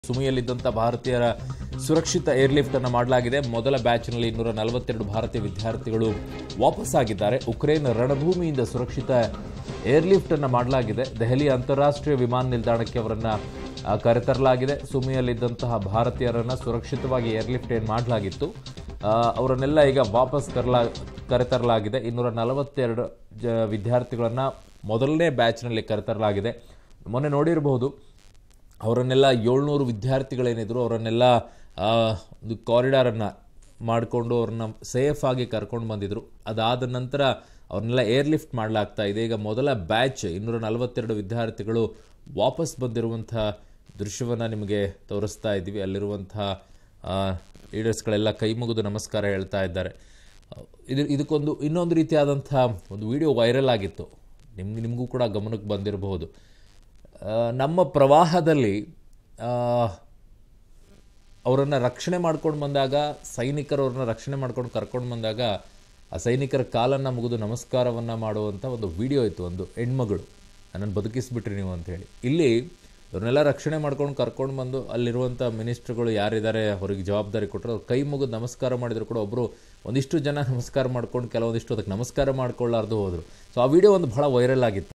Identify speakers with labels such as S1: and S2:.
S1: ಸುಮಿಯಲ್ಲಿದ್ದಂಥ ಭಾರತೀಯರ ಸುರಕ್ಷಿತ ಏರ್ಲಿಫ್ಟ್ ಅನ್ನು ಮಾಡಲಾಗಿದೆ ಮೊದಲ ಬ್ಯಾಚ್ನಲ್ಲಿ ಇನ್ನೂರ ನಲವತ್ತೆರಡು ಭಾರತೀಯ ವಿದ್ಯಾರ್ಥಿಗಳು ವಾಪಸ್ಸಾಗಿದ್ದಾರೆ ಉಕ್ರೇನ್ ರಣಭೂಮಿಯಿಂದ ಸುರಕ್ಷಿತ ಏರ್ಲಿಫ್ಟ್ ಅನ್ನು ಮಾಡಲಾಗಿದೆ ದೆಹಲಿ ಅಂತಾರಾಷ್ಟ್ರೀಯ ವಿಮಾನ ನಿಲ್ದಾಣಕ್ಕೆ ಅವರನ್ನ ಆ, ಕರೆತರಲಾಗಿದೆ ಸುಮಿಯಲ್ಲಿದ್ದಂತಹ ಭಾರತೀಯರನ್ನ ಸುರಕ್ಷಿತವಾಗಿ ಏರ್ಲಿಫ್ಟ್ ಏನು ಮಾಡಲಾಗಿತ್ತು ಆ, ಅವರನ್ನೆಲ್ಲ ಈಗ ವಾಪಸ್ ಕರಲಾ ಕರೆತರಲಾಗಿದೆ ಇನ್ನೂರ ನಲವತ್ತೆರಡು ಜ ವಿದ್ಯಾರ್ಥಿಗಳನ್ನ ಮೊದಲನೇ ಬ್ಯಾಚ್ನಲ್ಲಿ ಕರೆತರಲಾಗಿದೆ ಮೊನ್ನೆ ನೋಡಿರಬಹುದು ಅವರನ್ನೆಲ್ಲ ಏಳ್ನೂರು ವಿದ್ಯಾರ್ಥಿಗಳೇನಿದ್ರು ಅವರನ್ನೆಲ್ಲ ಆ, ಒಂದು ಕಾರಿಡಾರನ್ನು ಮಾಡಿಕೊಂಡು ಅವ್ರನ್ನ ಸೇಫ್ ಆಗಿ ಕರ್ಕೊಂಡು ಬಂದಿದ್ರು ಅದಾದ ನಂತರ ಅವ್ರನ್ನೆಲ್ಲ ಏರ್ಲಿಫ್ಟ್ ಮಾಡಲಾಗ್ತಾ ಇದೆ ಈಗ ಮೊದಲ ಬ್ಯಾಚ್ ಇನ್ನೂರ ನಲವತ್ತೆರಡು ವಿದ್ಯಾರ್ಥಿಗಳು ವಾಪಸ್ ಬಂದಿರುವಂಥ ದೃಶ್ಯವನ್ನು ನಿಮಗೆ ತೋರಿಸ್ತಾ ಇದ್ದೀವಿ ಅಲ್ಲಿರುವಂಥ ಲೀಡರ್ಸ್ಗಳೆಲ್ಲ ಕೈ ಮುಗಿದು ನಮಸ್ಕಾರ ಹೇಳ್ತಾ ಇದ್ದಾರೆ ಇದು ಇದಕ್ಕೊಂದು ಇನ್ನೊಂದು ರೀತಿಯಾದಂಥ ಒಂದು ವಿಡಿಯೋ ವೈರಲ್ ಆಗಿತ್ತು ನಿಮ್ಗೆ ನಿಮಗೂ ಕೂಡ ಗಮನಕ್ಕೆ ಬಂದಿರಬಹುದು ಆ, ನಮ್ಮ ಪ್ರವಾಹದಲ್ಲಿ ಅವರನ್ನು ರಕ್ಷಣೆ ಮಾಡ್ಕೊಂಡು ಬಂದಾಗ ಸೈನಿಕರು ಅವ್ರನ್ನ ರಕ್ಷಣೆ ಮಾಡ್ಕೊಂಡು ಕರ್ಕೊಂಡು ಬಂದಾಗ ಆ ಸೈನಿಕರ ಕಾಲನ್ನು ಮುಗಿದು ನಮಸ್ಕಾರವನ್ನು ಮಾಡುವಂಥ ಒಂದು ವಿಡಿಯೋ ಇತ್ತು ಒಂದು ಹೆಣ್ಮಗಳು ನನ್ನನ್ನು ಬದುಕಿಸ್ಬಿಟ್ರಿ ನೀವು ಅಂತೇಳಿ ಇಲ್ಲಿ ಇವ್ರನ್ನೆಲ್ಲ ರಕ್ಷಣೆ ಮಾಡ್ಕೊಂಡು ಕರ್ಕೊಂಡು ಬಂದು ಅಲ್ಲಿರುವಂಥ ಮಿನಿಸ್ಟ್ರುಗಳು ಯಾರಿದ್ದಾರೆ ಅವ್ರಿಗೆ ಜವಾಬ್ದಾರಿ ಕೊಟ್ಟರು ಅವ್ರು ಕೈ ಮುಗಿದು ನಮಸ್ಕಾರ ಮಾಡಿದ್ರು ಕೂಡ ಒಬ್ಬರು ಒಂದಿಷ್ಟು ಜನ ನಮಸ್ಕಾರ ಮಾಡ್ಕೊಂಡು ಕೆಲವೊಂದಿಷ್ಟು ಅದಕ್ಕೆ ನಮಸ್ಕಾರ ಮಾಡ್ಕೊಳ್ಳಾರ್ದು ಹೋದರು ಸೊ ಆ ವಿಡಿಯೋ ಒಂದು ಭಾಳ ವೈರಲ್ ಆಗಿತ್ತು